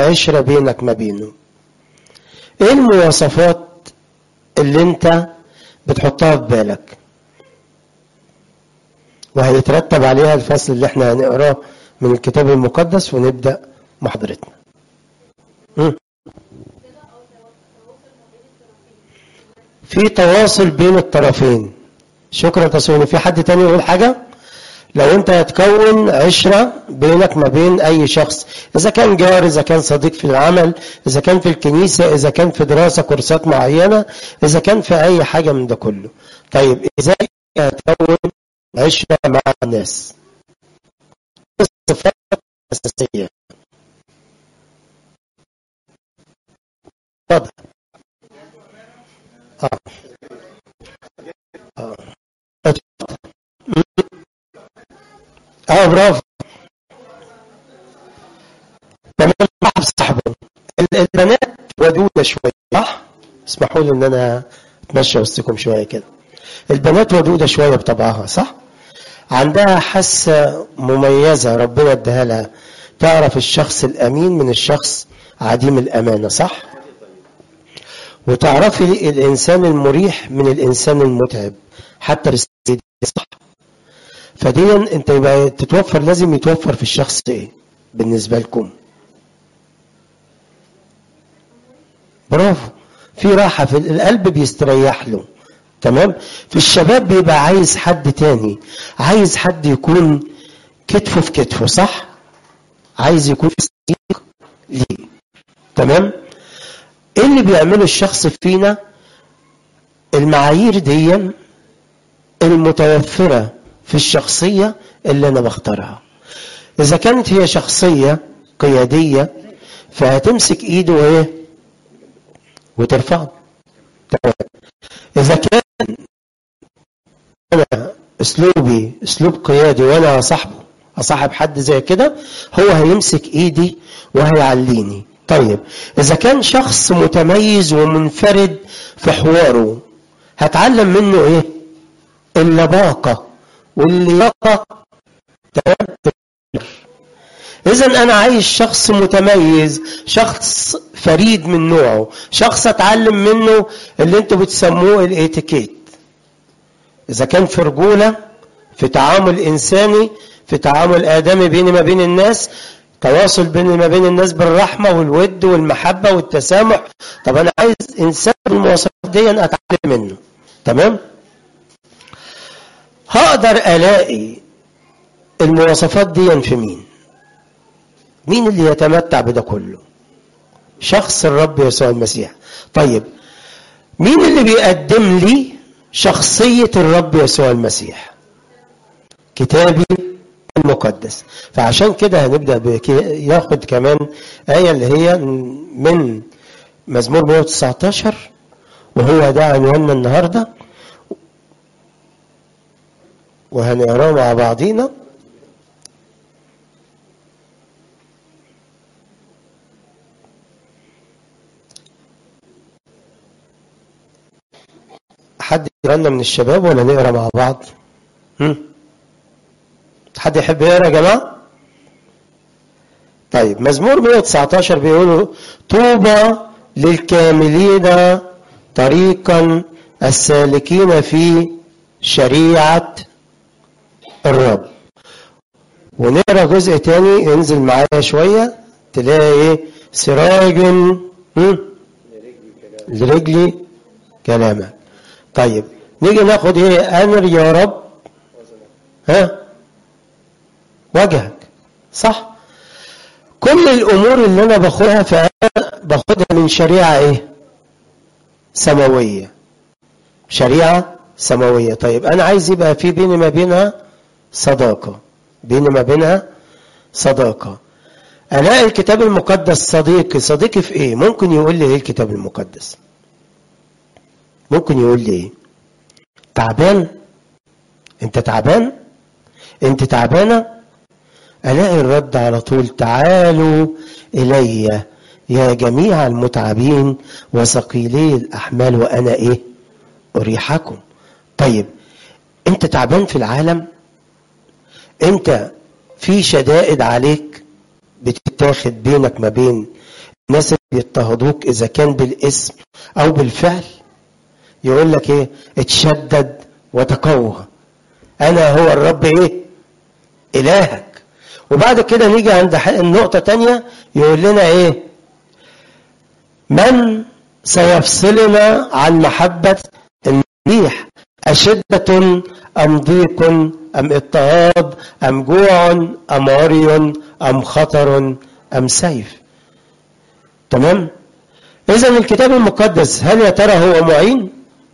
عشرة بينك ما بينه ايه المواصفات اللي انت بتحطها في بالك وهيترتب عليها الفصل اللي احنا هنقراه من الكتاب المقدس ونبدأ محاضرتنا مم. في تواصل بين الطرفين شكرا تصويني في حد تاني يقول حاجة لو انت هتكون عشرة بينك ما بين اي شخص اذا كان جار اذا كان صديق في العمل اذا كان في الكنيسة اذا كان في دراسة كورسات معينة اذا كان في اي حاجة من ده كله طيب ازاي هتكون عشرة مع الناس الصفات الاساسية اتفضل اه اه اه برافو تمام صاحب صاحبه البنات ودودة شوية صح؟ اسمحوا لي ان انا اتمشى وسطكم شوية كده البنات ودودة شوية بطبعها صح؟ عندها حاسة مميزة ربنا اداها لها تعرف الشخص الامين من الشخص عديم الامانة صح؟ وتعرفي الانسان المريح من الانسان المتعب حتى رسالة صح؟ فدي انت يبقى تتوفر لازم يتوفر في الشخص ايه بالنسبه لكم برافو في راحه في القلب بيستريح له تمام في الشباب بيبقى عايز حد تاني عايز حد يكون كتفه في كتفه صح عايز يكون صديق ليه تمام ايه اللي بيعمله الشخص فينا المعايير دي المتوفره في الشخصية اللي أنا بختارها إذا كانت هي شخصية قيادية فهتمسك إيده وإيه وترفعه تمام إذا كان أنا أسلوبي أسلوب قيادي وأنا أصاحبه أصاحب حد زي كده هو هيمسك إيدي وهيعليني طيب إذا كان شخص متميز ومنفرد في حواره هتعلم منه إيه اللباقة واللياقة تمام إذا أنا عايز شخص متميز شخص فريد من نوعه شخص أتعلم منه اللي أنتوا بتسموه الإيتيكيت إذا كان في رجولة في تعامل إنساني في تعامل آدمي بيني ما بين الناس تواصل بيني ما بين الناس بالرحمة والود والمحبة والتسامح طب أنا عايز إنسان بالمواصفات دي أتعلم منه تمام؟ هقدر الاقي المواصفات دي في مين مين اللي يتمتع بده كله شخص الرب يسوع المسيح طيب مين اللي بيقدم لي شخصية الرب يسوع المسيح كتابي المقدس فعشان كده هنبدأ ياخد كمان آية اللي هي من مزمور 119 وهو ده عنواننا النهارده وهنقراه مع بعضينا حد يقرأنا من الشباب ولا نقرا مع بعض هم؟ حد يحب يقرا يا جماعه طيب مزمور 119 بيقولوا طوبى للكاملين طريقا السالكين في شريعه الرب ونقرا جزء تاني انزل معايا شويه تلاقي ايه سراج لرجلي كلامك طيب نيجي ناخد ايه امر يا رب ها وجهك صح كل الامور اللي انا باخدها فانا باخدها من شريعه ايه سماويه شريعه سماويه طيب انا عايز يبقى في بيني ما بينها صداقة بين ما بينها صداقة ألاقي الكتاب المقدس صديقي صديقي في إيه ممكن يقول لي إيه الكتاب المقدس ممكن يقول لي إيه تعبان أنت تعبان أنت تعبانة ألاقي الرد على طول تعالوا إلي يا جميع المتعبين وثقيلي الأحمال وأنا إيه أريحكم طيب أنت تعبان في العالم انت في شدائد عليك بتتاخد بينك ما بين الناس اللي بيضطهدوك اذا كان بالاسم او بالفعل يقول لك ايه اتشدد وتقوى انا هو الرب ايه الهك وبعد كده نيجي عند النقطة تانية يقول لنا ايه من سيفصلنا عن محبة المسيح أشدة أم ضيق أم اضطهاد أم جوع أم عري أم خطر أم سيف تمام إذا الكتاب المقدس هل يا ترى هو معين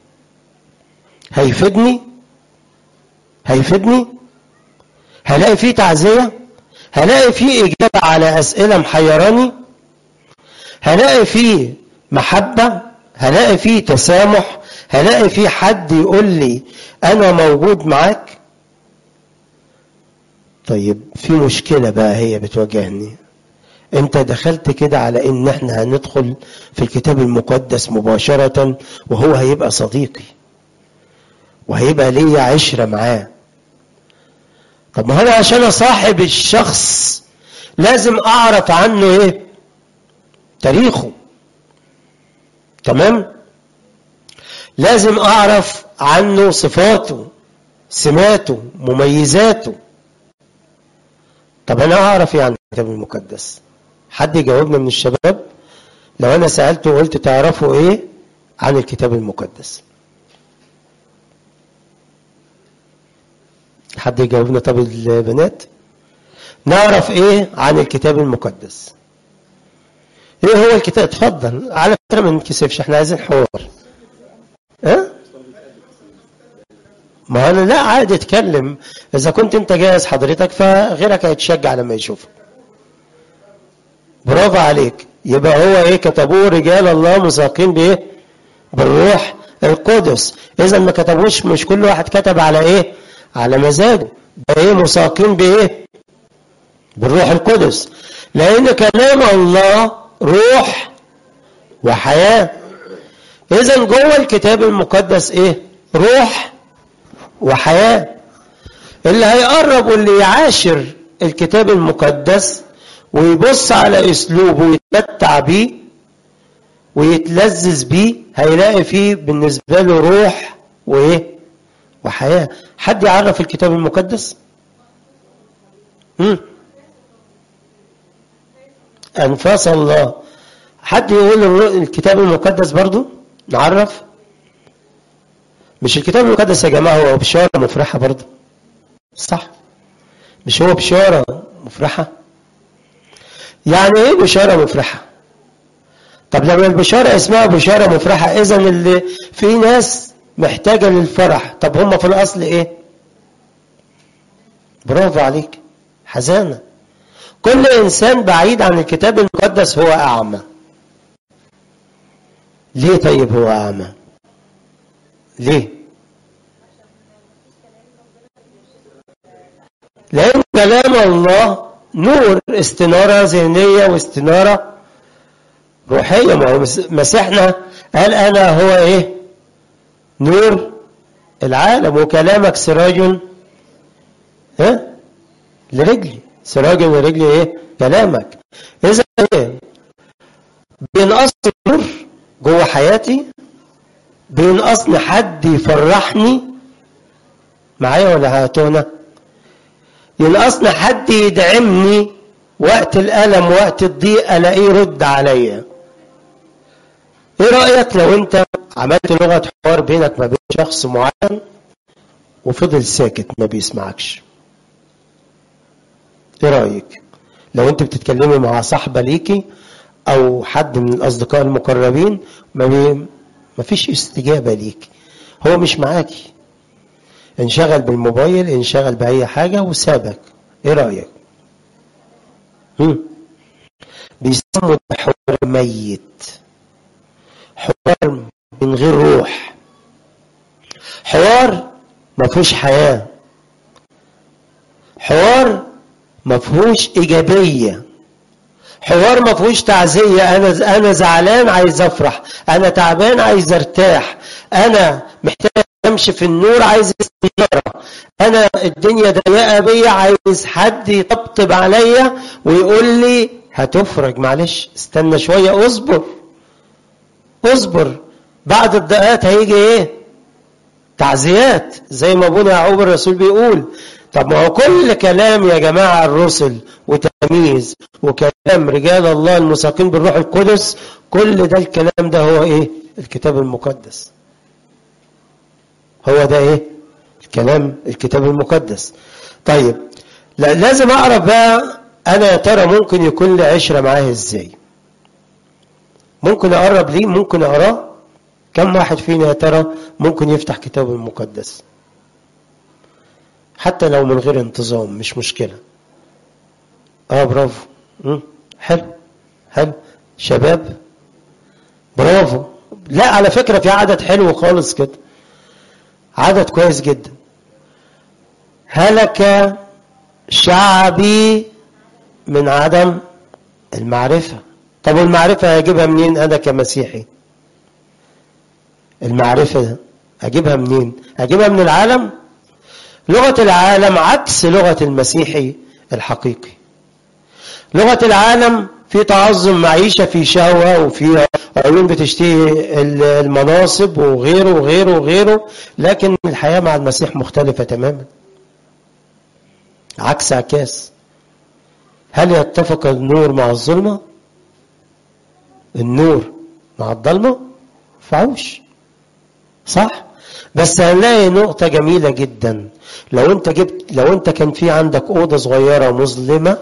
هيفيدني هيفيدني هلاقي فيه تعزية هلاقي فيه إجابة على أسئلة محيراني هلاقي فيه محبة هلاقي فيه تسامح هلاقي فيه حد يقول لي أنا موجود معاك طيب في مشكلة بقى هي بتواجهني انت دخلت كده على ان احنا هندخل في الكتاب المقدس مباشرة وهو هيبقى صديقي وهيبقى ليا عشرة معاه طب ما هو عشان اصاحب الشخص لازم اعرف عنه ايه تاريخه تمام لازم اعرف عنه صفاته سماته مميزاته طب انا اعرف يعني الكتاب المقدس حد يجاوبنا من الشباب لو انا سالته وقلت تعرفوا ايه عن الكتاب المقدس حد يجاوبنا طب البنات نعرف ايه عن الكتاب المقدس ايه هو الكتاب اتفضل على فكره ما نتكسفش احنا عايزين حوار ها ما انا لا عادي اتكلم اذا كنت انت جاهز حضرتك فغيرك هيتشجع لما يشوفك برافو عليك يبقى هو ايه كتبوه رجال الله مساقين بايه بالروح القدس اذا ما كتبوش مش كل واحد كتب على ايه على مزاجه ده ايه مساقين بايه بالروح القدس لان كلام الله روح وحياه اذا جوه الكتاب المقدس ايه روح وحياه اللي هيقرب واللي يعاشر الكتاب المقدس ويبص على اسلوبه ويتمتع بيه ويتلذذ بيه هيلاقي فيه بالنسبه له روح وايه وحياه حد يعرف الكتاب المقدس هم؟ انفاس الله حد يقول الكتاب المقدس برضو نعرف مش الكتاب المقدس يا جماعه هو بشاره مفرحه برضو صح مش هو بشاره مفرحه يعني ايه بشارة مفرحة طب لما البشارة اسمها بشارة مفرحة اذا اللي في ناس محتاجة للفرح طب هم في الاصل ايه برافو عليك حزانة كل انسان بعيد عن الكتاب المقدس هو اعمى ليه طيب هو اعمى ليه لان كلام الله نور استنارة ذهنية واستنارة روحية ما هو مسيحنا قال أنا هو إيه نور العالم وكلامك سراج ها لرجلي سراج لرجلي إيه كلامك إذا إيه بينقصني نور جوه حياتي بينقصني حد يفرحني معايا ولا هاتونا ينقصني حد يدعمني وقت الألم وقت الضيق ألاقيه يرد عليا ايه رأيك لو انت عملت لغة حوار بينك ما بين شخص معين وفضل ساكت ما بيسمعكش ايه رأيك لو انت بتتكلمي مع صاحبة ليكي او حد من الاصدقاء المقربين ما, بي... ما فيش استجابة ليك هو مش معاكي انشغل بالموبايل انشغل بأي حاجة وسابك ايه رأيك هم؟ بيسموا ده حوار ميت حوار من غير روح حوار ما فيهوش حياة حوار ما فيهوش إيجابية حوار ما فيهوش تعزية أنا أنا زعلان عايز أفرح أنا تعبان عايز أرتاح أنا محتاج امشي في النور عايز استشاره انا الدنيا ضيقه بيا عايز حد يطبطب عليا ويقول لي هتفرج معلش استنى شويه اصبر اصبر بعد الدقات هيجي ايه تعزيات زي ما ابونا يعقوب الرسول بيقول طب ما هو كل كلام يا جماعه الرسل وتمييز وكلام رجال الله المساقين بالروح القدس كل ده الكلام ده هو ايه الكتاب المقدس هو ده ايه الكلام الكتاب المقدس طيب لا لازم اعرف بقى انا يا ترى ممكن يكون لي عشره معاه ازاي ممكن اقرب ليه ممكن اقراه كم واحد فينا يا ترى ممكن يفتح كتاب المقدس حتى لو من غير انتظام مش مشكله اه برافو مم. حلو حلو شباب برافو لا على فكره في عدد حلو خالص كده عدد كويس جدا هلك شعبي من عدم المعرفة طب المعرفة هجيبها منين أنا كمسيحي المعرفة أجيبها منين أجيبها من العالم لغة العالم عكس لغة المسيحي الحقيقي لغة العالم في تعظم معيشة في شهوة وفي عيون بتشتهي المناصب وغيره وغيره وغيره لكن الحياة مع المسيح مختلفة تماما عكس عكاس هل يتفق النور مع الظلمة النور مع الضلمة فعوش صح بس هنلاقي نقطة جميلة جدا لو انت جبت لو انت كان في عندك أوضة صغيرة مظلمة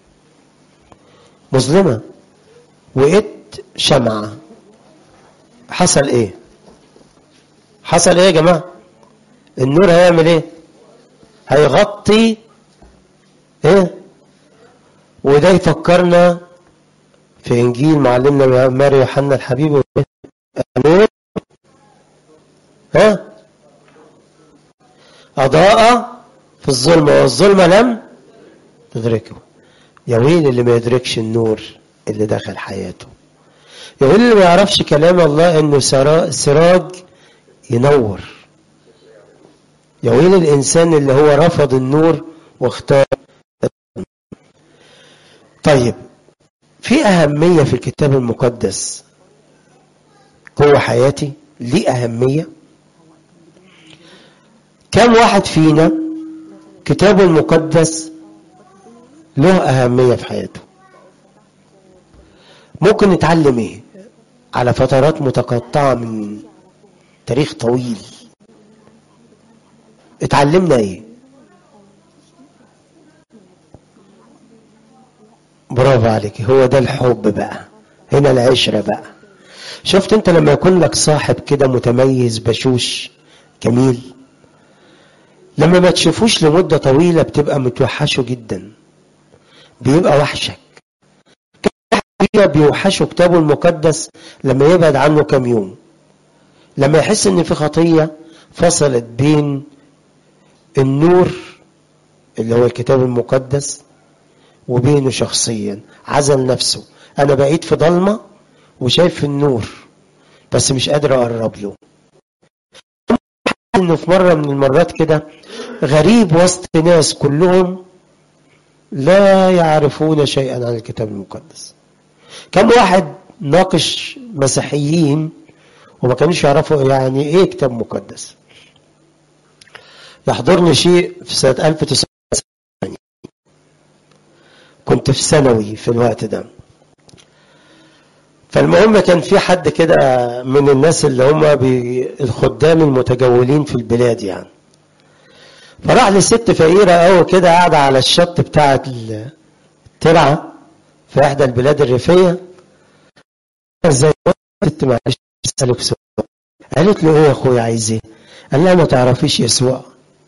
مظلمة وقت شمعة حصل ايه حصل ايه يا جماعة النور هيعمل ايه هيغطي ايه وده يفكرنا في انجيل معلمنا ماري يوحنا الحبيب النور ها اضاء في الظلمه والظلمه لم تدركه يا ويل اللي ما يدركش النور اللي دخل حياته يا ويل اللي ما يعرفش كلام الله انه سراج ينور يا ويل الانسان اللي هو رفض النور واختار طيب في أهمية في الكتاب المقدس جوه حياتي ليه أهمية كم واحد فينا كتابه المقدس له أهمية في حياته ممكن نتعلم ايه على فترات متقطعة من تاريخ طويل اتعلمنا ايه برافو عليك هو ده الحب بقى هنا العشرة بقى شفت انت لما يكون لك صاحب كده متميز بشوش جميل لما ما تشوفوش لمدة طويلة بتبقى متوحشه جدا بيبقى وحشك كده بيوحشه كتابه المقدس لما يبعد عنه كم يوم لما يحس ان في خطية فصلت بين النور اللي هو الكتاب المقدس وبينه شخصيا عزل نفسه انا بقيت في ضلمه وشايف النور بس مش قادر اقرب له انه في مره من المرات كده غريب وسط ناس كلهم لا يعرفون شيئا عن الكتاب المقدس كم واحد ناقش مسيحيين وما كانوش يعرفوا يعني ايه كتاب مقدس يحضرني شيء في سنه 1900 كنت في ثانوي في الوقت ده فالمهم كان في حد كده من الناس اللي هم الخدام المتجولين في البلاد يعني فراح لست فقيرة قوي كده قاعدة على الشط بتاعة الترعة في إحدى البلاد الريفية ازاي ست معلش اسألك سؤال قالت له ايه يا اخويا عايز ايه؟ قال لها ما تعرفيش يسوع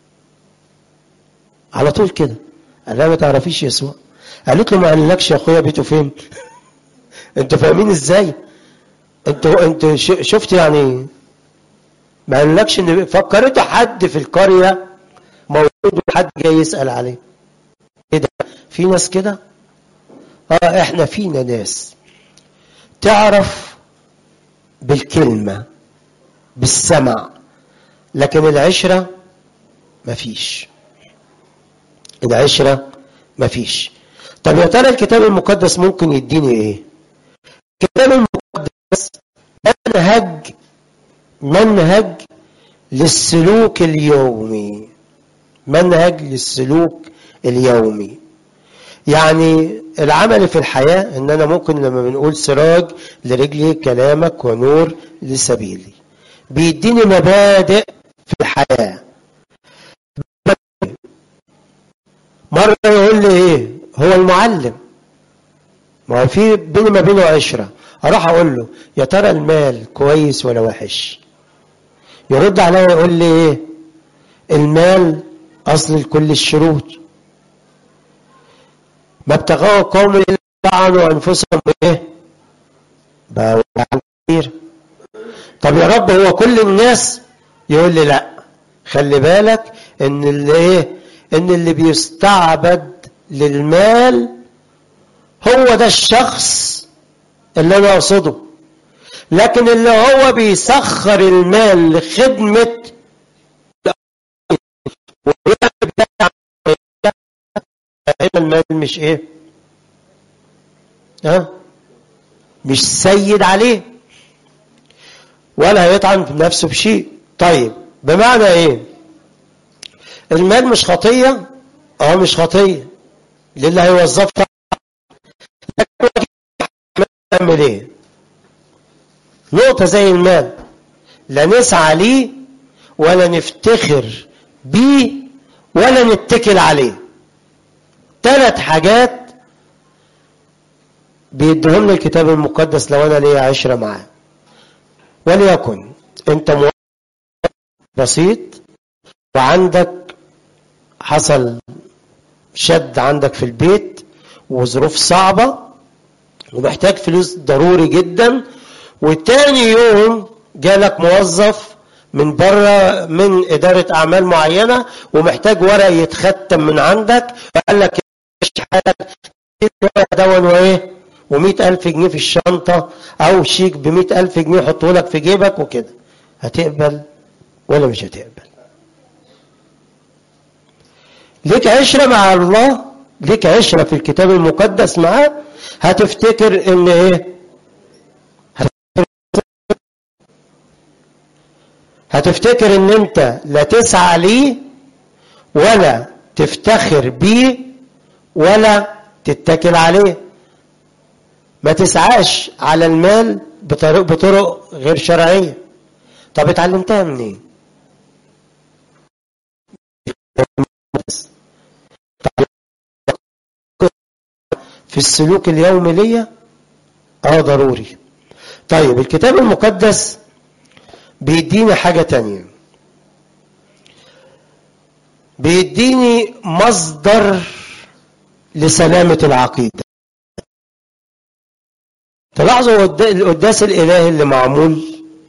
على طول كده قال لها ما تعرفيش يسوع قالت له ما قالكش يا اخويا بيته فين انتوا فاهمين ازاي انتوا انت شفت يعني ما قالكش ان فكرته حد في القريه موجود وحد جاي يسال عليه ايه ده في ناس كده اه احنا فينا ناس تعرف بالكلمه بالسمع لكن العشرة مفيش العشرة مفيش طب يا ترى الكتاب المقدس ممكن يديني ايه الكتاب المقدس منهج منهج للسلوك اليومي منهج للسلوك اليومي يعني العمل في الحياة ان انا ممكن لما بنقول سراج لرجلي كلامك ونور لسبيلي بيديني مبادئ في الحياة مرة يقول لي ايه هو المعلم ما هو في بيني ما بينه عشرة اروح اقول له يا ترى المال كويس ولا وحش يرد عليا يقول لي ايه المال اصل لكل الشروط ما ابتغوا قوم الا طعنوا انفسهم ايه بقوا كتير طب يا رب هو كل الناس يقول لي لا خلي بالك ان اللي ايه ان اللي بيستعبد للمال هو ده الشخص اللي انا اقصده لكن اللي هو بيسخر المال لخدمة المال مش ايه ها مش سيد عليه ولا هيطعن في نفسه بشيء طيب بمعنى ايه المال مش خطية اه مش خطية للي هيوظفها نعمل ايه نقطة زي المال لا نسعى ليه ولا نفتخر بيه ولا نتكل عليه ثلاث حاجات بيديهم لي الكتاب المقدس لو انا ليا عشرة معاه وليكن انت بسيط وعندك حصل شد عندك في البيت وظروف صعبة ومحتاج فلوس ضروري جدا وتاني يوم جالك موظف من بره من إدارة أعمال معينة ومحتاج ورق يتختم من عندك فقال لك حالك دون وإيه ومئة ألف جنيه في الشنطة أو شيك بمئة ألف جنيه يحطه لك في جيبك وكده هتقبل ولا مش هتقبل ليك عشرة مع الله ليك عشرة في الكتاب المقدس معاه هتفتكر ان ايه هتفتكر ان انت لا تسعى ليه ولا تفتخر بيه ولا تتكل عليه ما تسعاش على المال بطرق, بطرق غير شرعية طب اتعلمتها منين في السلوك اليومي ليا اه ضروري طيب الكتاب المقدس بيديني حاجة تانية بيديني مصدر لسلامة العقيدة تلاحظوا القداس الإلهي اللي معمول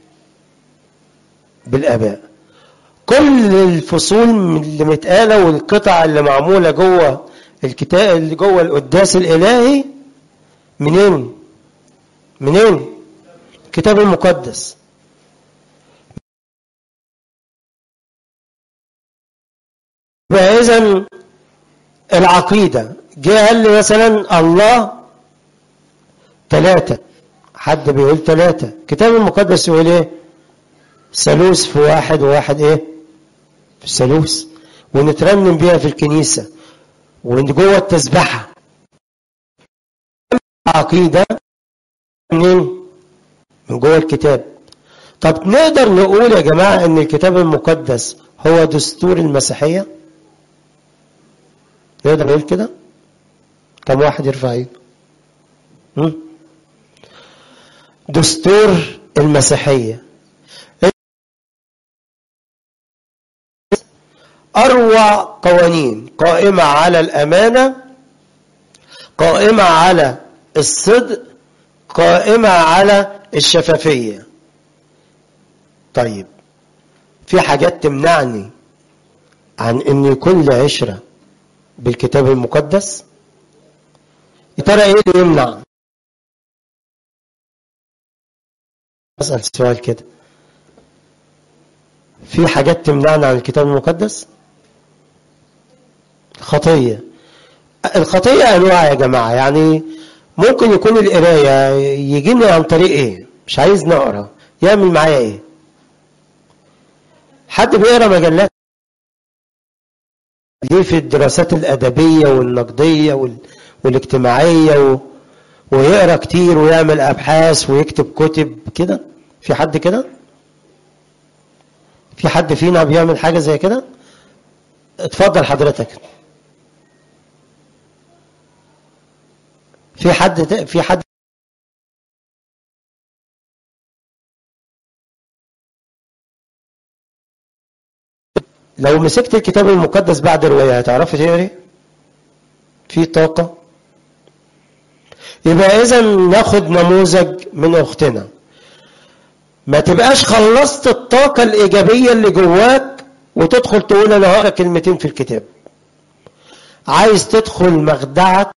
بالآباء كل الفصول اللي متقالة والقطع اللي معمولة جوه الكتاب اللي جوه القداس الإلهي منين؟ منين؟ الكتاب المقدس إذا العقيدة جه قال لي مثلا الله ثلاثة حد بيقول ثلاثة الكتاب المقدس يقول ايه ثالوث في واحد وواحد ايه في الثالوث ونترنم بيها في الكنيسة وجوه التسبحة عقيدة منين من جوه الكتاب طب نقدر نقول يا جماعة ان الكتاب المقدس هو دستور المسيحية نقدر نقول كده كم واحد يرفع ايده دستور المسيحية أروع قوانين قائمة على الأمانة قائمة على الصدق قائمة على الشفافية طيب في حاجات تمنعني عن ان يكون لي عشرة بالكتاب المقدس يا ترى ايه اللي يمنع اسال سؤال كده في حاجات تمنعنا عن الكتاب المقدس خطية الخطية أنواع يا جماعة يعني ممكن يكون القراية يجيني عن طريق إيه مش عايز نقرا يعمل معايا إيه حد بيقرا مجلات دي في الدراسات الأدبية والنقدية وال... والاجتماعية و... ويقرا كتير ويعمل أبحاث ويكتب كتب كده في حد كده في حد فينا بيعمل حاجة زي كده اتفضل حضرتك في حد في حد لو مسكت الكتاب المقدس بعد رواية هتعرفي تقري في طاقة يبقى إذا ناخد نموذج من أختنا ما تبقاش خلصت الطاقة الإيجابية اللي جواك وتدخل تقول أنا هقرا كلمتين في الكتاب عايز تدخل مخدعك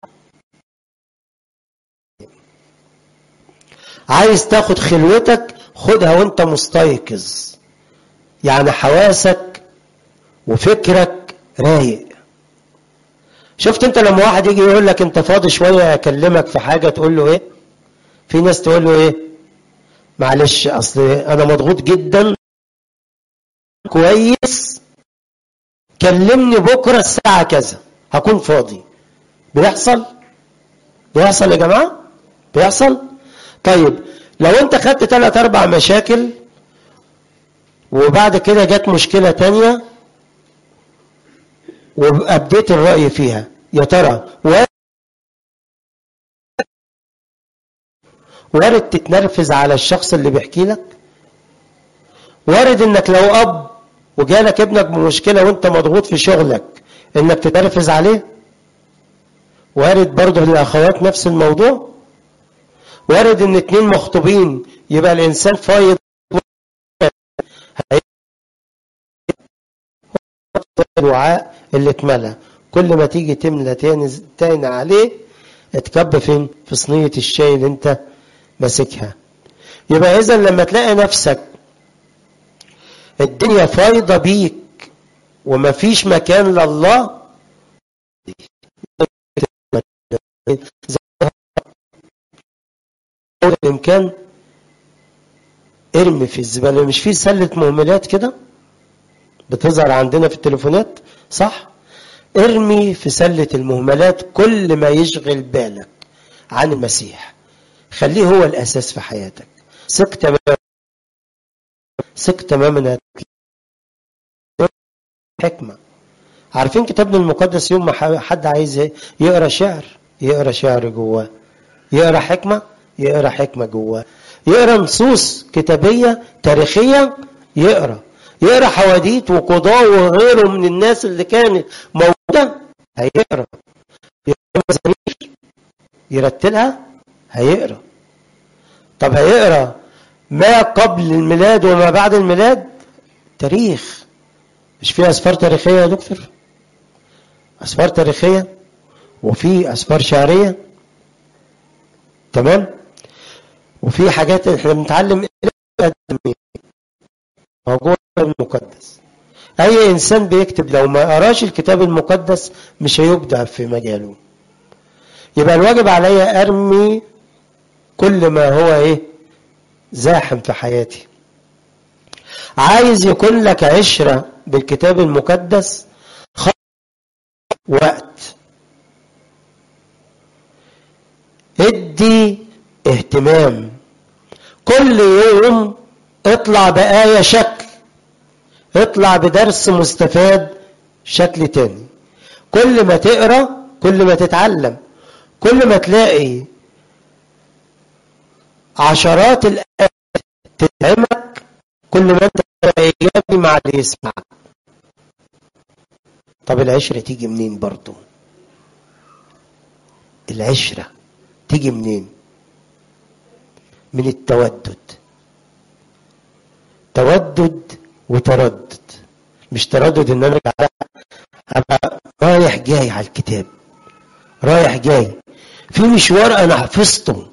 عايز تاخد خلوتك خدها وانت مستيقظ يعني حواسك وفكرك رايق شفت انت لما واحد يجي يقول لك انت فاضي شويه اكلمك في حاجه تقول له ايه في ناس تقول له ايه معلش اصل انا مضغوط جدا كويس كلمني بكره الساعه كذا هكون فاضي بيحصل بيحصل يا جماعه بيحصل طيب لو انت خدت ثلاث اربع مشاكل وبعد كده جت مشكله تانية وابديت الراي فيها يا ترى وارد تتنرفز على الشخص اللي بيحكي لك وارد انك لو اب وجالك ابنك بمشكله وانت مضغوط في شغلك انك تتنرفز عليه وارد برضه للاخوات نفس الموضوع وارد ان اتنين مخطوبين يبقى الانسان فايض الوعاء اللي اتملى كل ما تيجي تملى تاني تاني عليه اتكب فين في صينية الشاي اللي انت ماسكها يبقى اذا لما تلاقي نفسك الدنيا فايضة بيك ومفيش مكان لله الامكان ارمي في الزباله مش في سله مهملات كده بتظهر عندنا في التليفونات صح ارمي في سله المهملات كل ما يشغل بالك عن المسيح خليه هو الاساس في حياتك ثق تماما ثق تماما حكمه عارفين كتابنا المقدس يوم ما حد عايز يقرا شعر يقرا شعر جواه يقرا حكمه يقرا حكمه جواه يقرا نصوص كتابيه تاريخيه يقرا يقرا حواديت وقضاء وغيره من الناس اللي كانت موجوده هيقرا يقرا مزامير يرتلها هيقرا طب هيقرا ما قبل الميلاد وما بعد الميلاد تاريخ مش في اسفار تاريخيه يا دكتور اسفار تاريخيه وفي اسفار شعريه تمام وفي حاجات احنا بنتعلم موجود المقدس اي انسان بيكتب لو ما قراش الكتاب المقدس مش هيبدع في مجاله يبقى الواجب عليا ارمي كل ما هو ايه زاحم في حياتي عايز يكون لك عشرة بالكتاب المقدس وقت ادي اهتمام كل يوم اطلع بآية شكل اطلع بدرس مستفاد شكل تاني كل ما تقرا كل ما تتعلم كل ما تلاقي عشرات الآيات تدعمك كل ما انت ايجابي مع اللي يسمعك طب العشرة تيجي منين برضو العشرة تيجي منين من التودد تودد وتردد مش تردد ان انا ابقى رايح جاي على الكتاب رايح جاي في مشوار انا حفظته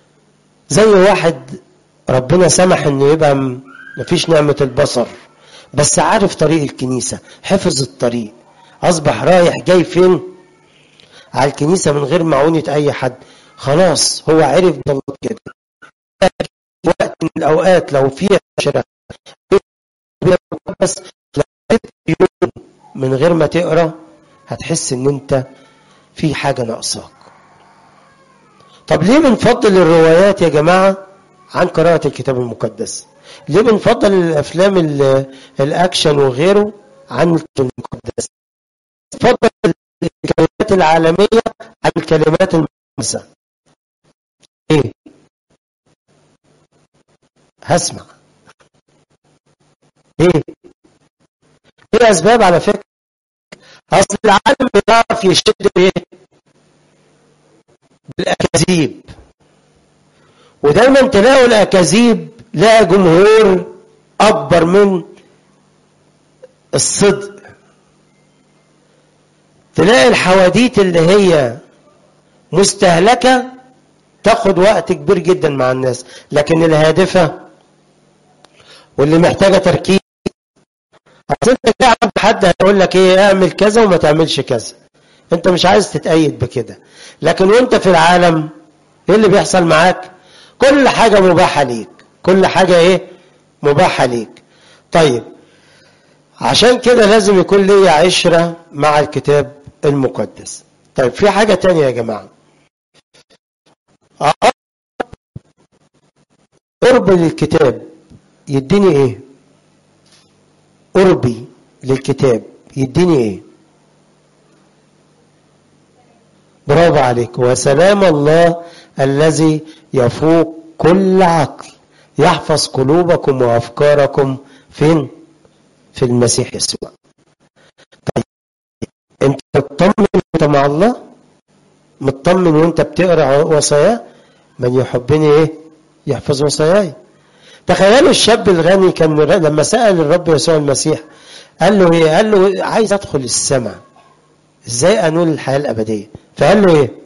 زي واحد ربنا سمح انه يبقى مفيش نعمة البصر بس عارف طريق الكنيسة حفظ الطريق أصبح رايح جاي فين على الكنيسة من غير معونة أي حد خلاص هو عرف ده كده وقت من الأوقات لو في عشرة بس يوم من غير ما تقرا هتحس ان انت في حاجة ناقصاك طب ليه بنفضل الروايات يا جماعة عن قراءة الكتاب المقدس ليه بنفضل الافلام الاكشن وغيره عن الكتاب المقدس بنفضل الكلمات العالمية عن الكلمات المقدسة ايه هسمع ايه ايه اسباب على فكرة اصل العالم بيعرف يشد ايه بالاكاذيب ودايما تلاقوا الاكاذيب لها جمهور اكبر من الصدق تلاقي الحواديت اللي هي مستهلكة تاخد وقت كبير جدا مع الناس لكن الهادفة واللي محتاجة تركيز اصل انت قاعد حد هيقول لك ايه اعمل كذا وما تعملش كذا انت مش عايز تتأيد بكده لكن وانت في العالم ايه اللي بيحصل معاك كل حاجة مباحة ليك كل حاجة ايه مباحة ليك طيب عشان كده لازم يكون لي عشرة مع الكتاب المقدس طيب في حاجة تانية يا جماعة قرب للكتاب يديني ايه قربي للكتاب يديني ايه برافو عليك وسلام الله الذي يفوق كل عقل يحفظ قلوبكم وافكاركم فين في المسيح يسوع طيب انت مطمن انت مع الله مطمن وانت بتقرا وصاياه من يحبني ايه يحفظ وصاياي تخيلوا الشاب الغني كان لما سأل الرب يسوع المسيح قال له ايه قال له عايز ادخل السماء ازاي انول الحياه الابديه فقال له ايه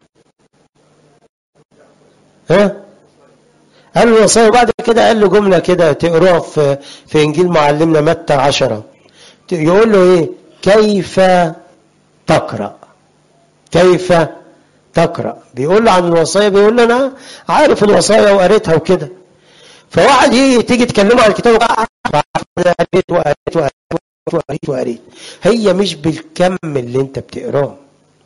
ها قال له وصايا وبعد كده قال له جمله كده تقروها في في انجيل معلمنا متى عشرة يقول له ايه كيف تقرا كيف تقرا بيقول له عن الوصايا بيقول له انا عارف الوصايا وقريتها وكده فواحد يجي تيجي تكلمه عن الكتاب قريت وقريت وقريت وقريت وقريت هي مش بالكم اللي انت بتقراه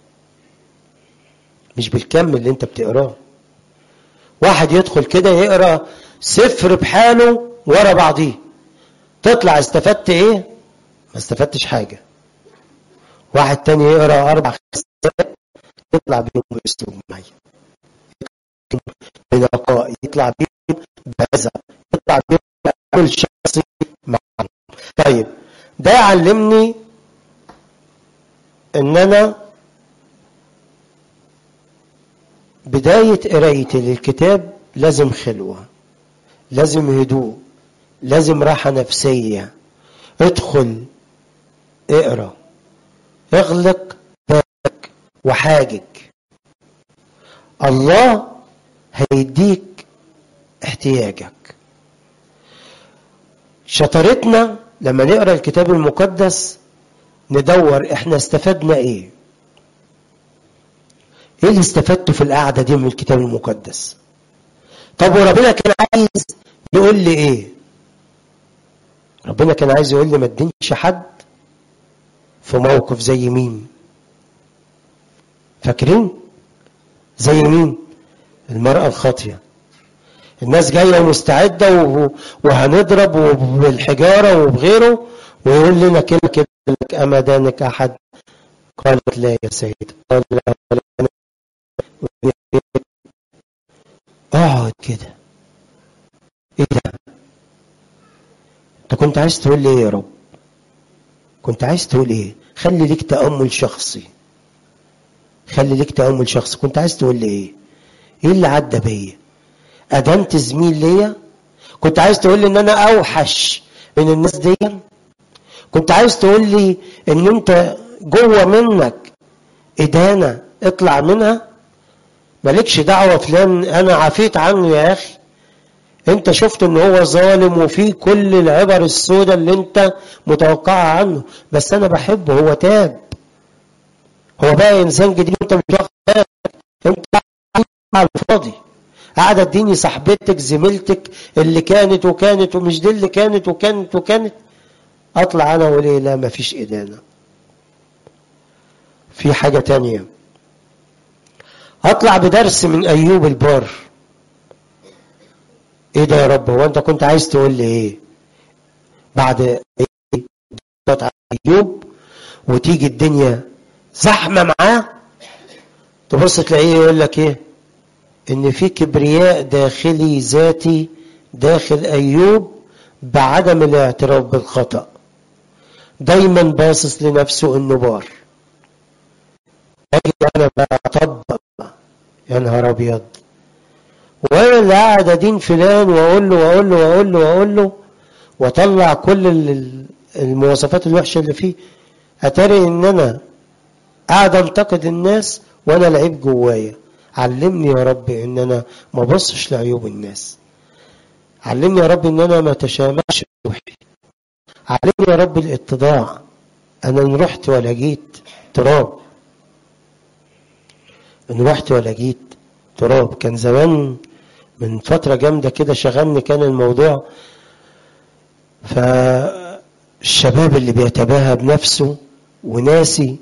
مش بالكم اللي انت بتقراه واحد يدخل كده يقرا سفر بحاله ورا بعضيه تطلع استفدت ايه ما استفدتش حاجه واحد تاني يقرا اربع خمس يطلع بيهم باسلوب معين بنقاء يطلع بيهم بهذا يطلع بيهم بعمل شخصي معين طيب ده يعلمني ان انا بداية قرايتي للكتاب لازم خلوة لازم هدوء لازم راحة نفسية ادخل اقرا اغلق بابك وحاجج الله هيديك احتياجك شطارتنا لما نقرا الكتاب المقدس ندور احنا استفدنا ايه ايه اللي استفدته في القعده دي من الكتاب المقدس طب وربنا كان عايز يقول لي ايه ربنا كان عايز يقول لي ما تدينش حد في موقف زي مين فاكرين زي مين المرأة الخاطية الناس جاية مستعدة وهنضرب بالحجارة وبغيره ويقول لنا كلمة كده لك أما دانك أحد قالت لا يا سيد قال لا اقعد كده ايه ده انت كنت عايز تقول لي ايه يا رب كنت عايز تقول ايه خلي ليك تأمل شخصي خلي ليك تأمل شخصي كنت عايز تقول لي ايه ايه اللي عدى بيا ادنت زميل ليا كنت عايز تقول لي ان انا اوحش من الناس دي كنت عايز تقول لي ان انت جوه منك ادانه اطلع منها مالكش دعوه فلان انا عفيت عنه يا اخي انت شفت ان هو ظالم وفي كل العبر السوداء اللي انت متوقعها عنه بس انا بحبه هو تاب هو بقى انسان جديد انت مش واخد بالك انت على الفاضي قاعدة اديني صاحبتك زميلتك اللي كانت وكانت ومش دي اللي كانت وكانت وكانت اطلع انا واقول ايه لا مفيش ادانه في حاجه تانية اطلع بدرس من ايوب البار ايه ده يا رب هو انت كنت عايز تقول لي ايه بعد ايه ايوب وتيجي الدنيا زحمه معاه تبص تلاقيه يقول لك ايه ان في كبرياء داخلي ذاتي داخل ايوب بعدم الاعتراف بالخطأ دايما باصص لنفسه انه بار اجي انا بقى اطبق يا نهار ابيض وانا اللي قاعد ادين فلان واقول له واقول له واقول له واقول له واطلع كل المواصفات الوحشه اللي فيه اتاري ان انا قاعد انتقد الناس وانا لعيب جوايا علمني يا رب ان انا ما بصش لعيوب الناس علمني يا رب ان انا ما تشامخش روحي علمني يا رب الاتضاع انا ان رحت ولا جيت تراب ان رحت ولا جيت تراب كان زمان من فترة جامدة كده شغلني كان الموضوع فالشباب اللي بيتباهى بنفسه وناسي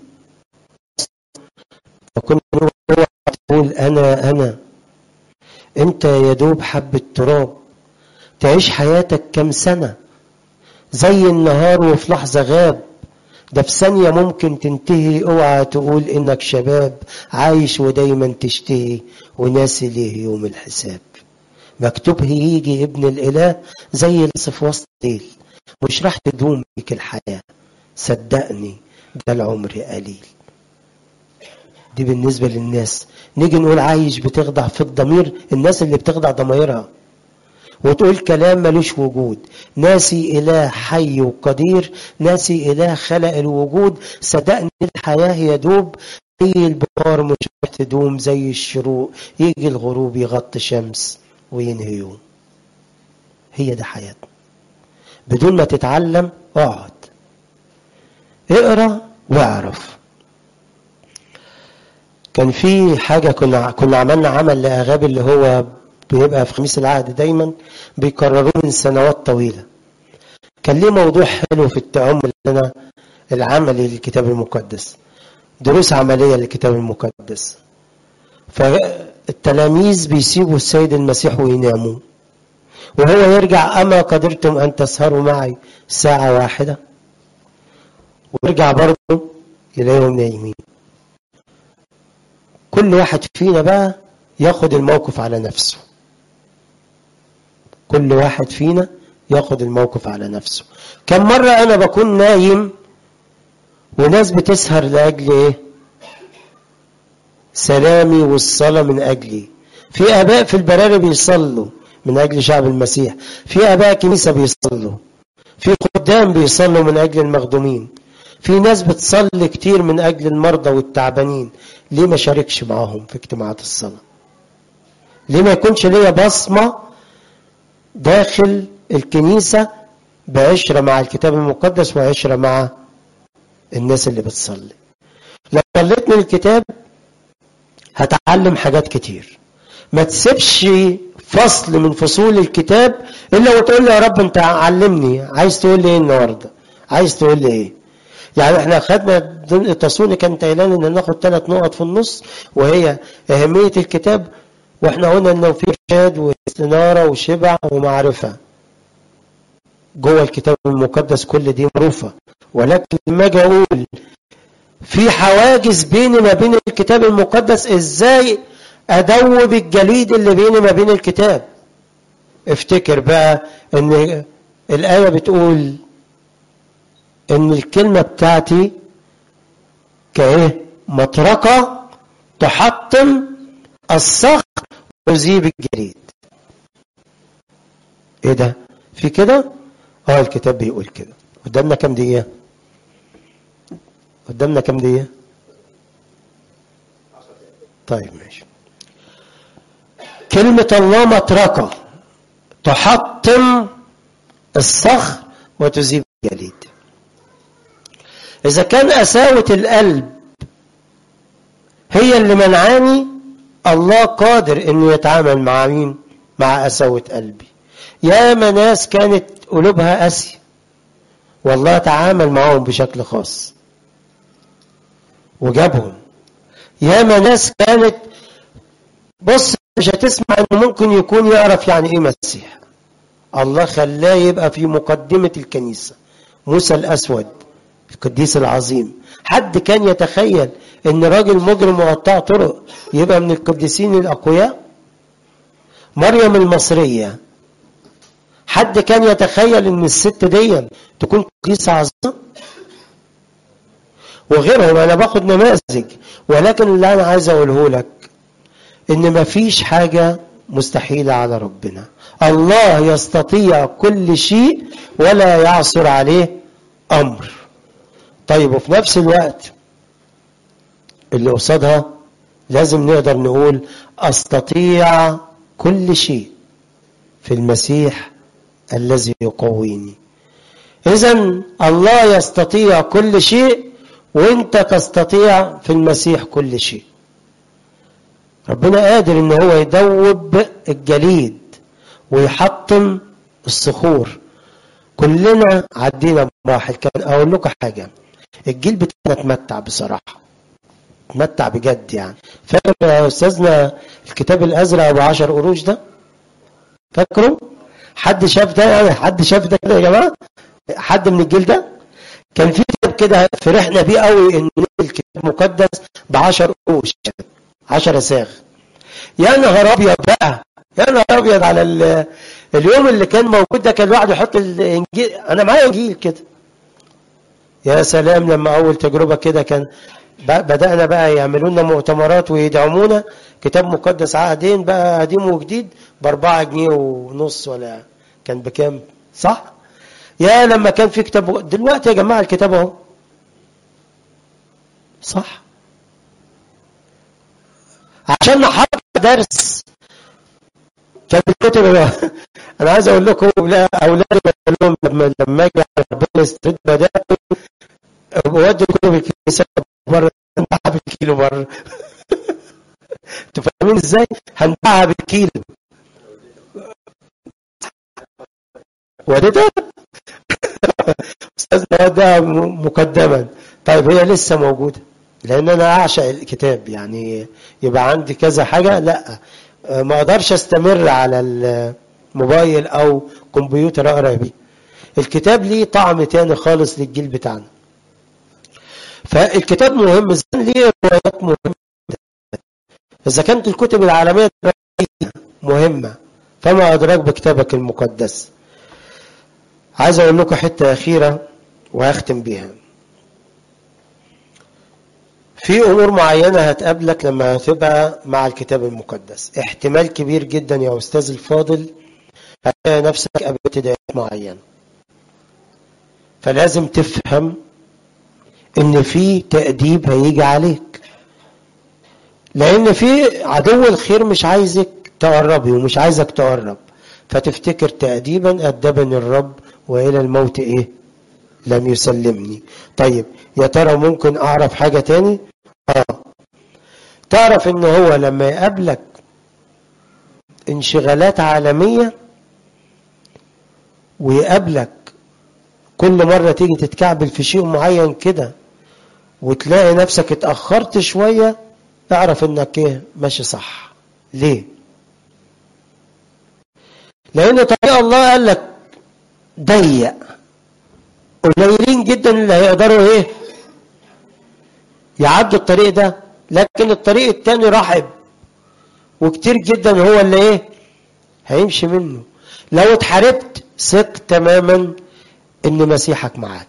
فكنا تقول انا انا انت يا دوب حبة تراب تعيش حياتك كم سنة زي النهار وفي لحظة غاب ده في ثانية ممكن تنتهي اوعى تقول انك شباب عايش ودايما تشتهي وناسي ليه يوم الحساب مكتوب هيجي ابن الاله زي لص في وسط الليل مش راح تدوم بيك الحياة صدقني ده العمر قليل دي بالنسبة للناس نيجي نقول عايش بتخضع في الضمير الناس اللي بتخضع ضميرها وتقول كلام ملوش وجود ناسي إله حي وقدير ناسي إله خلق الوجود صدقني الحياة يدوب زي البخار مش تدوم زي الشروق يجي الغروب يغطي شمس وينهي يوم هي ده حياتنا بدون ما تتعلم اقعد اقرا واعرف كان في حاجة كنا كنا عملنا عمل لأغاب اللي هو بيبقى في خميس العهد دايما بيكرروه من سنوات طويلة كان ليه موضوع حلو في التأمل لنا العملي للكتاب المقدس دروس عملية للكتاب المقدس فالتلاميذ بيسيبوا السيد المسيح ويناموا وهو يرجع أما قدرتم أن تسهروا معي ساعة واحدة ويرجع برضه يلاقيهم نايمين كل واحد فينا بقى ياخد الموقف على نفسه كل واحد فينا ياخد الموقف على نفسه كم مرة أنا بكون نايم وناس بتسهر لأجل إيه سلامي والصلاة من أجلي في آباء في البراري بيصلوا من أجل شعب المسيح في آباء كنيسة بيصلوا في قدام بيصلوا من أجل المخدومين في ناس بتصلي كتير من أجل المرضى والتعبانين ليه ما شاركش معاهم في اجتماعات الصلاة ليه ما يكونش ليا بصمة داخل الكنيسة بعشرة مع الكتاب المقدس وعشرة مع الناس اللي بتصلي لو صليت من الكتاب هتعلم حاجات كتير ما تسيبش فصل من فصول الكتاب الا وتقول لي يا رب انت علمني عايز تقول لي ايه النهارده عايز تقول لي ايه يعني احنا خدنا التصوير كان تايلان ان ناخد ثلاث نقط في النص وهي اهميه الكتاب واحنا قلنا انه في ارشاد واستناره وشبع ومعرفه جوه الكتاب المقدس كل دي معروفه ولكن لما اجي اقول في حواجز بيني ما بين الكتاب المقدس ازاي ادوب الجليد اللي بيني ما بين الكتاب افتكر بقى ان الايه بتقول ان الكلمه بتاعتي كايه مطرقه تحطم الصخر ويذيب الجليد ايه ده في كده اه الكتاب بيقول كده قدامنا كام دقيقه قدامنا كام دقيقه طيب ماشي كلمة الله مطرقة تحطم الصخر وتذيب الجليد إذا كان قساوة القلب هي اللي منعاني الله قادر إنه يتعامل مع مين؟ مع قساوة قلبي. ياما ناس كانت قلوبها قاسية والله تعامل معهم بشكل خاص وجابهم ياما ناس كانت بص مش هتسمع انه ممكن يكون يعرف يعني ايه مسيح الله خلاه يبقى في مقدمة الكنيسة موسى الأسود القديس العظيم حد كان يتخيل ان راجل مجرم وقطاع طرق يبقى من القديسين الأقوياء مريم المصرية حد كان يتخيل ان الست دي تكون قديسة عظيمة وغيرهم انا باخد نماذج ولكن اللي انا عايز اقوله لك ان مفيش حاجة مستحيلة على ربنا الله يستطيع كل شيء ولا يعصر عليه امر طيب وفي نفس الوقت اللي قصادها لازم نقدر نقول استطيع كل شيء في المسيح الذي يقويني اذا الله يستطيع كل شيء وانت تستطيع في المسيح كل شيء ربنا قادر ان هو يدوب الجليد ويحطم الصخور كلنا عدينا مراحل كان اقول لكم حاجه الجيل بتاعنا اتمتع بصراحه اتمتع بجد يعني فاكر يا استاذنا الكتاب الازرق ابو عشر قروش ده فاكره حد شاف ده يعني حد شاف ده كده يا جماعه حد من الجيل ده كان في كتاب كده فرحنا بيه قوي ان الكتاب مقدس ب 10 قروش 10 ساغ يا نهار ابيض بقى يا نهار ابيض على اليوم اللي كان موجود ده كان الواحد يحط الانجيل انا معايا انجيل كده يا سلام لما اول تجربه كده كان بدانا بقى يعملوا لنا مؤتمرات ويدعمونا كتاب مقدس عقدين بقى قديم وجديد باربعة جنيه ونص ولا كان بكام صح يا لما كان في كتاب دلوقتي يا جماعه الكتاب اهو صح عشان نحط درس كان الكتب انا عايز اقول لكم لا اولادي لهم لما لما اجي ربنا يسترد بدات بودي كتب الكنيسه بره هنباعها بالكيلو بره انتوا فاهمين ازاي؟ هنباعها بالكيلو وديتها استاذنا ده مقدما طيب هي لسه موجوده لان انا اعشق الكتاب يعني يبقى عندي كذا حاجه لا ما اقدرش استمر على الموبايل او كمبيوتر اقرا بيه الكتاب ليه طعم تاني خالص للجيل بتاعنا فالكتاب مهم زي ليه روايات مهمه اذا كانت الكتب العالميه مهمه فما ادراك بكتابك المقدس عايز اقول لكم حته اخيره وهختم بيها في امور معينه هتقابلك لما هتبقى مع الكتاب المقدس احتمال كبير جدا يا استاذ الفاضل هتلاقي نفسك قابلت دقائق معينه فلازم تفهم ان في تأديب هيجي عليك لان في عدو الخير مش عايزك تقربي ومش عايزك تقرب فتفتكر تأديبا أدبني الرب وإلى الموت إيه لم يسلمني طيب يا ترى ممكن أعرف حاجة تاني آه تعرف إن هو لما يقابلك انشغالات عالمية ويقابلك كل مرة تيجي تتكعبل في شيء معين كده وتلاقي نفسك اتأخرت شوية اعرف انك ايه ماشي صح ليه لان طريق الله قال لك ضيق قليلين جدا اللي هيقدروا ايه يعدوا الطريق ده لكن الطريق التاني رحب وكتير جدا هو اللي ايه هيمشي منه لو اتحاربت ثق تماما ان مسيحك معاك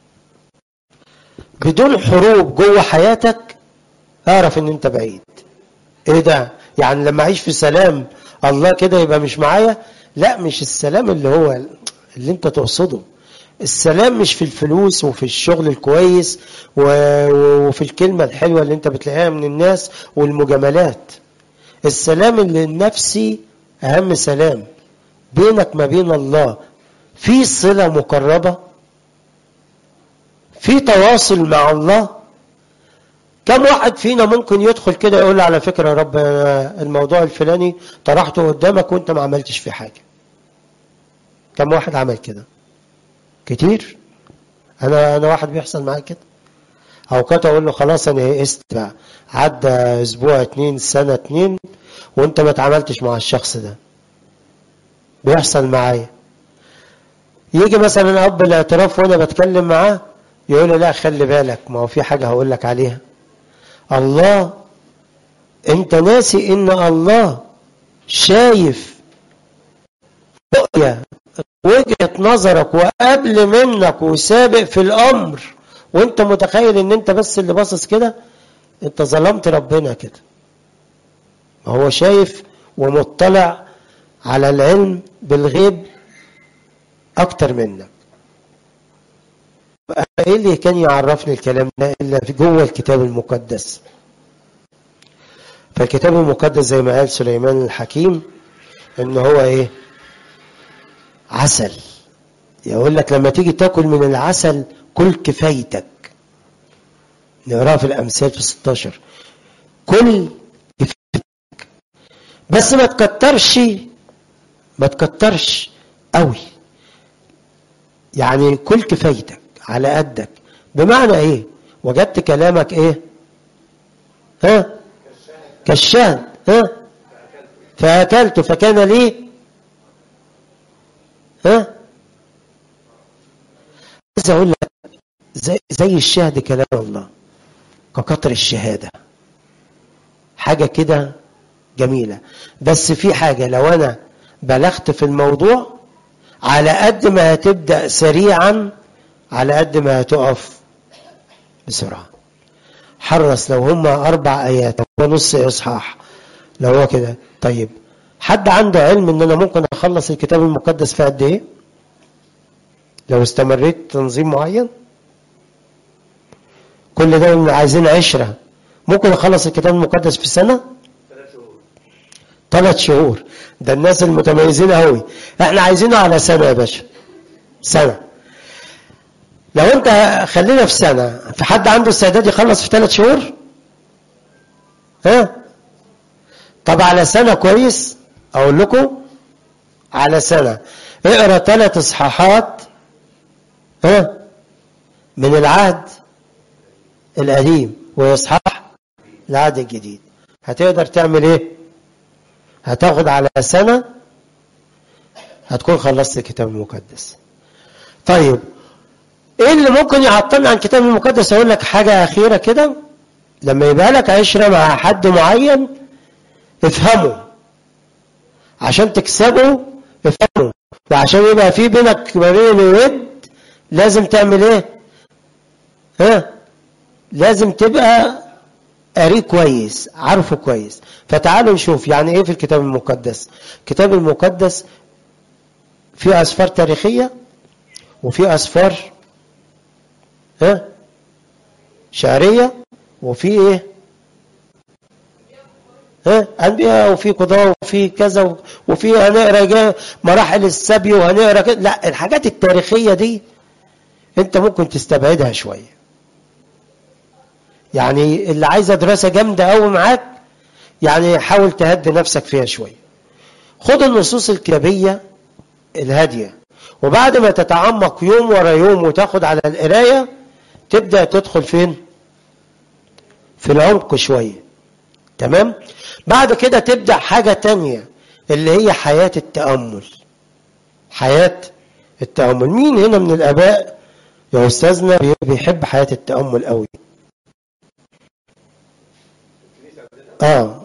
بدون حروب جوه حياتك اعرف ان انت بعيد ايه ده يعني لما اعيش في سلام الله كده يبقى مش معايا لا مش السلام اللي هو اللي انت تقصده السلام مش في الفلوس وفي الشغل الكويس وفي الكلمة الحلوة اللي انت بتلاقيها من الناس والمجاملات السلام اللي النفسي اهم سلام بينك ما بين الله في صلة مقربة في تواصل مع الله كم واحد فينا ممكن يدخل كده يقول على فكرة يا رب أنا الموضوع الفلاني طرحته قدامك وانت ما عملتش فيه حاجة كم واحد عمل كده كتير انا انا واحد بيحصل معايا كده اوقات اقول له خلاص انا يئست بقى عدى اسبوع اتنين سنة اتنين وانت ما اتعاملتش مع الشخص ده بيحصل معايا يجي مثلا اب الاعتراف وانا بتكلم معاه يقول لي لا خلي بالك ما هو في حاجة هقول لك عليها الله انت ناسي ان الله شايف رؤية وجهة نظرك وقبل منك وسابق في الامر وانت متخيل ان انت بس اللي باصص كده انت ظلمت ربنا كده ما هو شايف ومطلع على العلم بالغيب اكتر منك ايه اللي كان يعرفني الكلام ده الا في جوه الكتاب المقدس فالكتاب المقدس زي ما قال سليمان الحكيم ان هو ايه عسل يقول لك لما تيجي تاكل من العسل كل كفايتك نقراها في الامثال في 16 كل كفايتك بس ما تكترش ما تكترش قوي يعني كل كفايتك على قدك بمعنى ايه وجدت كلامك ايه ها كالشهد ها فاكلت فكان لي ها عايز اقول لك زي, زي الشهد كلام الله كقطر الشهاده حاجه كده جميله بس في حاجه لو انا بلغت في الموضوع على قد ما هتبدا سريعا على قد ما هتقف بسرعه حرص لو هما اربع ايات هو نص اصحاح لو هو كده طيب حد عنده علم ان انا ممكن اخلص الكتاب المقدس في قد ايه لو استمريت تنظيم معين كل ده عايزين عشرة ممكن اخلص الكتاب المقدس في سنة ثلاث شهور ده الناس المتميزين قوي احنا عايزينه على سنة يا باشا سنة لو انت خلينا في سنة في حد عنده استعداد يخلص في ثلاث شهور ها طب على سنة كويس اقول لكم على سنة اقرا ثلاث اصحاحات ها من العهد القديم واصحاح العهد الجديد هتقدر تعمل ايه هتاخد على سنة هتكون خلصت الكتاب المقدس طيب ايه اللي ممكن يعطلنا عن الكتاب المقدس اقول لك حاجة اخيرة كده لما يبقى لك عشرة مع حد معين افهمه عشان تكسبه افهمه وعشان يبقى في بينك ما بين ود لازم تعمل ايه ها لازم تبقى قاريه كويس عارفه كويس فتعالوا نشوف يعني ايه في الكتاب المقدس الكتاب المقدس فيه اسفار تاريخيه وفي اسفار ها شعريه وفي ايه ها انبياء وفي قضاء وفي كذا وفي هنقرا مراحل السبي وهنقرا كده لا الحاجات التاريخيه دي انت ممكن تستبعدها شويه يعني اللي عايزه دراسه جامده قوي معاك يعني حاول تهدي نفسك فيها شويه خد النصوص الكتابيه الهاديه وبعد ما تتعمق يوم ورا يوم وتاخد على القرايه تبدا تدخل فين في العمق شويه تمام بعد كده تبدا حاجه تانية اللي هي حياه التامل حياه التامل مين هنا من الاباء يا استاذنا بيحب حياه التامل قوي اه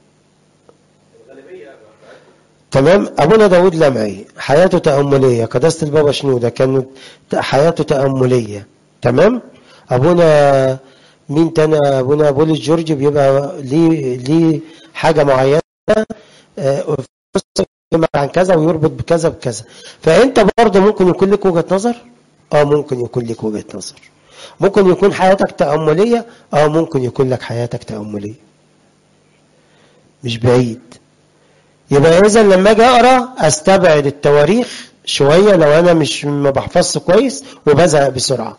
تمام ابونا داود لمعي حياته تأملية قداسة البابا شنودة كانت حياته تأملية تمام ابونا مين تاني ابونا بولس جورج بيبقى ليه ليه حاجة معينة آه عن كذا ويربط بكذا بكذا فانت برضه ممكن يكون لك وجهة نظر اه ممكن يكون لك وجهة نظر ممكن يكون حياتك تأملية اه ممكن يكون لك حياتك تأملية مش بعيد يبقى اذا لما اجي اقرا استبعد التواريخ شويه لو انا مش ما بحفظش كويس وبزهق بسرعه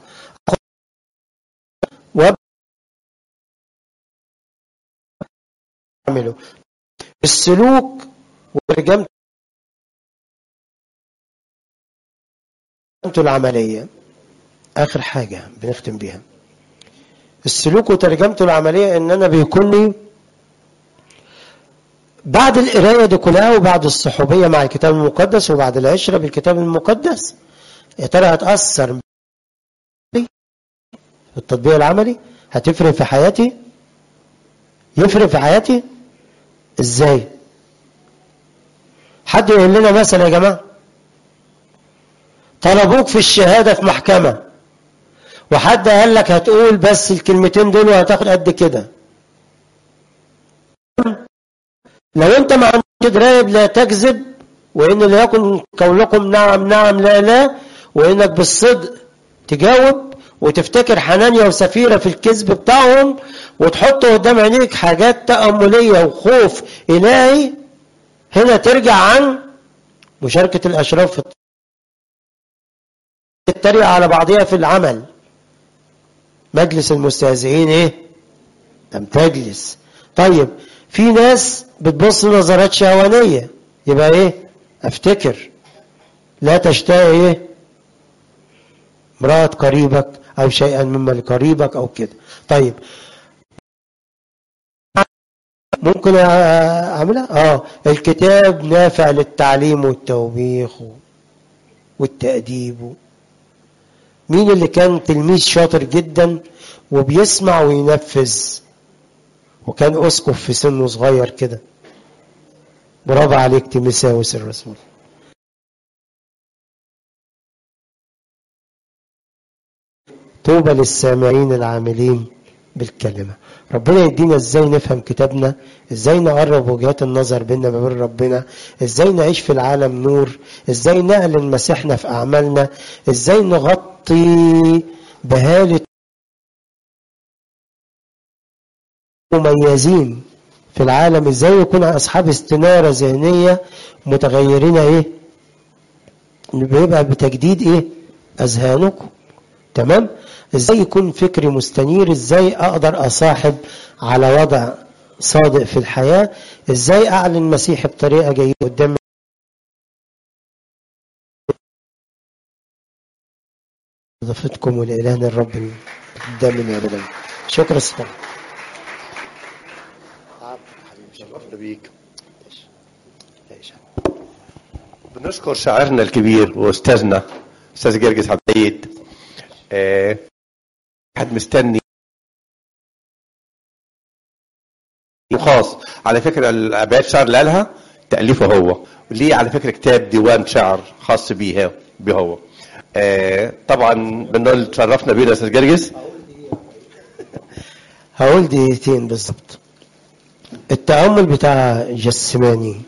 اعمله السلوك وترجمته العمليه اخر حاجه بنختم بيها السلوك وترجمته العمليه ان انا بيكون لي بعد القرايه دي كلها وبعد الصحوبيه مع الكتاب المقدس وبعد العشره بالكتاب المقدس يا ترى هتاثر في التطبيق العملي هتفرق في حياتي يفرق في حياتي ازاي حد يقول لنا مثلا يا جماعه طلبوك في الشهاده في محكمه وحد قال لك هتقول بس الكلمتين دول وهتاخد قد كده لو انت ما عندك درايه لا تكذب وان لا يكن قولكم نعم نعم لا لا وانك بالصدق تجاوب وتفتكر حنانيا وسفيره في الكذب بتاعهم وتحط قدام عينيك حاجات تأملية وخوف إلهي هنا ترجع عن مشاركة الأشراف في تتريق على بعضها في العمل مجلس المستهزئين ايه لم تجلس طيب في ناس بتبص نظرات شهوانية يبقى ايه افتكر لا تشتهي ايه امرأة قريبك او شيئا مما لقريبك او كده طيب ممكن اعملها اه الكتاب نافع للتعليم والتوبيخ والتأديب مين اللي كان تلميذ شاطر جدا وبيسمع وينفذ وكان اسقف في سنه صغير كده برافو عليك تيمساوس الرسول طوبى للسامعين العاملين بالكلمة ربنا يدينا ازاي نفهم كتابنا ازاي نقرب وجهات النظر بيننا وبين ربنا ازاي نعيش في العالم نور ازاي نعلن مسيحنا في اعمالنا ازاي نغطي بهالة مميزين في العالم ازاي يكون اصحاب استنارة ذهنية متغيرين ايه بيبقى بتجديد ايه اذهانكم تمام ازاي يكون فكري مستنير ازاي اقدر اصاحب على وضع صادق في الحياة ازاي اعلن مسيحي بطريقة جيدة قدام اضافتكم ولإلهنا الرب دائما ابدا شكرا ستار شرفنا بيك بنشكر شاعرنا الكبير واستاذنا استاذ جرجس عبد العيد آه، حد مستني وخاص على فكرة الأبيات شعر اللي قالها تأليفه هو ليه على فكرة كتاب ديوان شعر خاص بيه بيه هو آه، طبعا بنقول تشرفنا بينا يا استاذ جرجس هقول دقيقتين بالظبط التأمل بتاع جسماني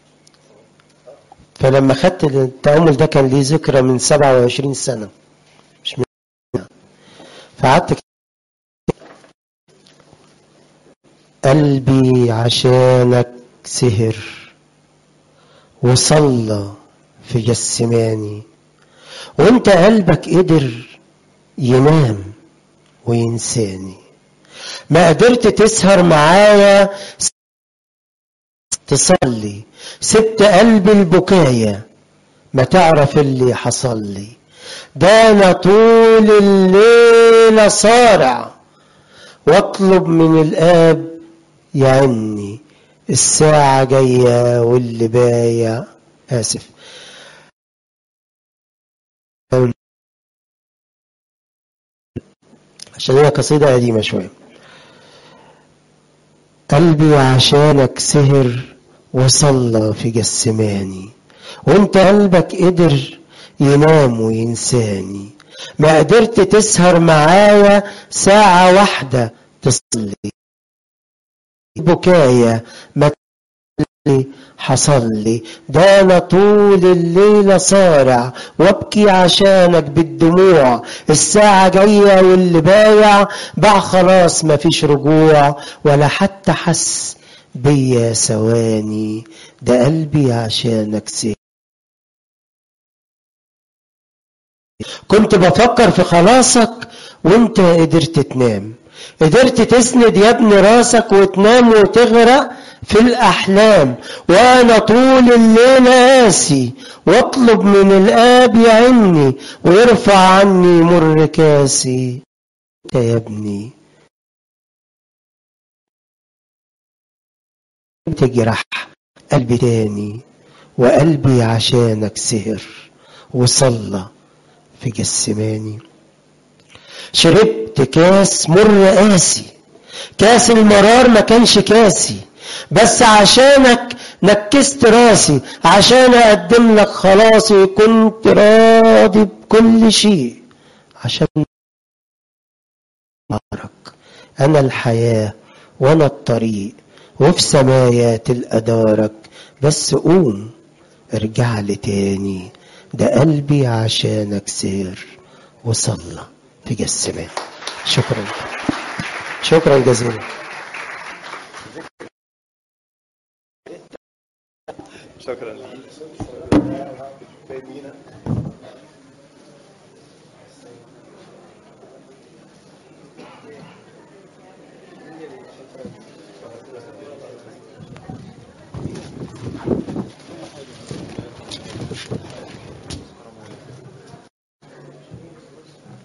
فلما خدت التأمل ده كان ليه ذكرى من 27 سنة مش من فقعدت قلبي عشانك سهر وصلى في جسماني وانت قلبك قدر ينام وينساني ما قدرت تسهر معايا تصلي سبت قلبي البكاية ما تعرف اللي حصل لي ده انا طول الليل صارع واطلب من الاب يعني الساعة جاية واللي بايع آسف عشان هي قصيدة قديمة شوية قلبي عشانك سهر وصلى في جسماني وانت قلبك قدر ينام وينساني ما قدرت تسهر معايا ساعة واحدة تصلي بكايا ما حصل لي ده انا طول الليل صارع وابكي عشانك بالدموع الساعة جاية واللي بايع باع خلاص ما فيش رجوع ولا حتى حس بيا ثواني ده قلبي عشانك سهر كنت بفكر في خلاصك وانت قدرت تنام قدرت تسند يا ابني راسك وتنام وتغرق في الأحلام وأنا طول الليل قاسي واطلب من الآب يعني ويرفع عني مر كاسي انت يا ابني تجرح قلبي تاني وقلبي عشانك سهر وصلى في جسماني شربت كاس مر قاسي كاس المرار ما كانش كاسي بس عشانك نكست راسي عشان اقدم لك خلاصي كنت راضي بكل شيء عشان أعرك انا الحياة وانا الطريق وفي سمايات الأدارك بس قوم ارجع لي تاني ده قلبي عشانك سير وصلى في جسمان شكرا شكرا جزيلا شكرا